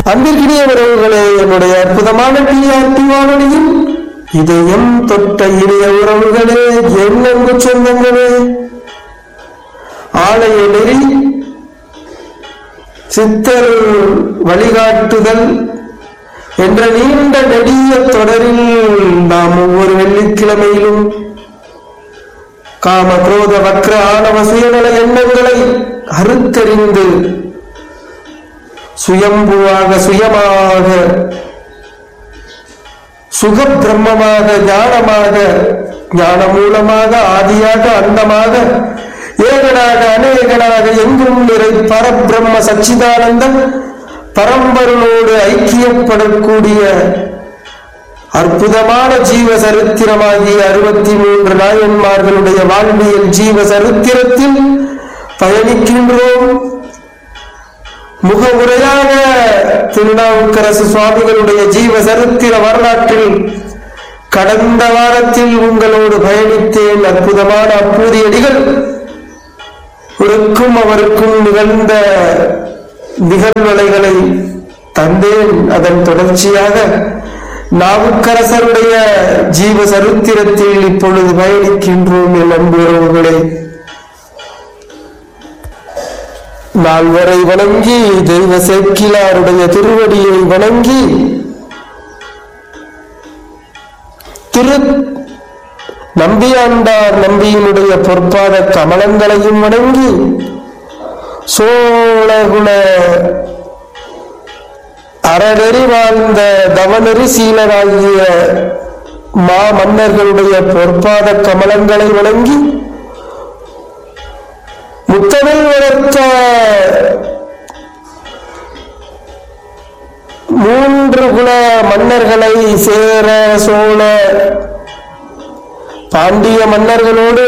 அன்பிற்கினிய உறவுகளே என்னுடைய அற்புதமான டிஆர்டி வானொலியில் இதயம் தொட்ட இனிய உறவுகளே என் அன்பு சொந்தங்களே ஆலய நெறி சித்தர் வழிகாட்டுதல் என்ற நீண்ட நெடிய தொடரில் நாம் ஒவ்வொரு வெள்ளிக்கிழமையிலும் காம குரோத வக்ர ஆணவ சுயநல எண்ணங்களை அறுத்தறிந்து சுயம்புவாக சுயமாக சுக பிரம்மமாக ஞானமாக ஞான மூலமாக ஆதியாக அந்தமாக ஏகனாக அநேகனாக எங்கும் நிறை பரபிரம்ம சச்சிதானந்தம் பரம்பொருளோடு ஐக்கியப்படக்கூடிய அற்புதமான ஜீவ சரித்திரமாகிய அறுபத்தி மூன்று நாயன்மார்களுடைய வாழ்வியல் ஜீவ சரித்திரத்தில் பயணிக்கின்றோம் முகமுறையாக திருநாவுக்கரசு சுவாமிகளுடைய ஜீவ சரித்திர வரலாற்றில் கடந்த வாரத்தில் உங்களோடு பயணித்தேன் அற்புதமான அப்பூதியடிகள் இவருக்கும் அவருக்கும் நிகழ்ந்த நிகழ்வலைகளை தந்தேன் அதன் தொடர்ச்சியாக நாவுக்கரசருடைய ஜீவ சரித்திரத்தில் இப்பொழுது பயணிக்கின்றோம் என் அன்பு உறவுகளே நால்வரை வணங்கி தெய்வ சேக்கிலாருடைய திருவடியை வணங்கி திரு நம்பியாண்டார் நம்பியினுடைய பொற்பாத கமலங்களையும் வணங்கி சோழகுல அறநெறி வாழ்ந்த தவநெறி சீலராகிய மா மன்னர்களுடைய பொற்பாத கமலங்களை வணங்கி முத்தமிழ் வளர்த்த மூன்று குல மன்னர்களை சேர சோழ பாண்டிய மன்னர்களோடு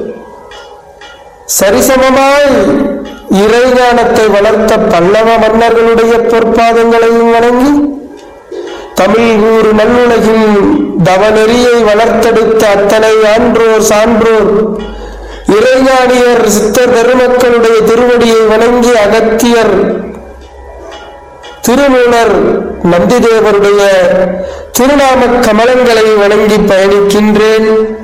சரிசமமாய் இறைஞானத்தை வளர்த்த பல்லவ மன்னர்களுடைய பொற்பாதங்களையும் வணங்கி தமிழ் ஊர் நல்லுலகில் தவநெறியை வளர்த்தெடுத்த அத்தனை ஆன்றோர் சான்றோர் இறைஞானியர் சித்தர் பெருமக்களுடைய திருவடியை வணங்கி அகத்தியர் திருமூலர் நந்திதேவருடைய திருநாம கமலங்களை வணங்கி பயணிக்கின்றேன்